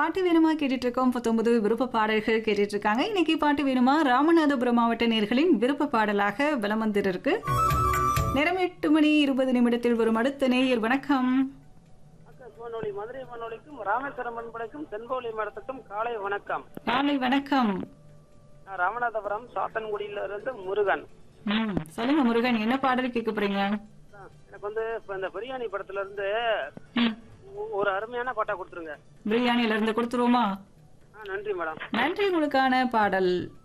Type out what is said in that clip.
பாட்டு வேணுமா கேட்டுட்டு இருக்கோம் பத்தொன்பது விருப்ப பாடல்கள் கேட்டுட்டு இருக்காங்க இன்னைக்கு பாட்டு வேணுமா ராமநாதபுரம் மாவட்ட நேர்களின் விருப்ப பாடலாக வலம் வந்திருக்கு நேரம் எட்டு மணி இருபது நிமிடத்தில் வரும் அடுத்த நேயர் வணக்கம் வானொலி மதுரை வானொலிக்கும் ராமேஸ்வரம் பண்படைக்கும் தென்போலி மடத்துக்கும் காலை வணக்கம் காலை வணக்கம் நான் ராமநாதபுரம் சாத்தன்குடியில இருந்து முருகன் ம் சொல்லுங்க முருகன் என்ன பாடல் கேட்க போறீங்க ஆ, எனக்கு வந்து இப்ப இந்த பிரியாணி படத்துல இருந்து ம், ஒ- ஒரு அருமையான பாட்டா கொடுத்துருங்க பிரியாணில இருந்து கொடுத்துருவோமா ஆ, நன்றி மேடம் நன்றி உங்களுக்கான பாடல்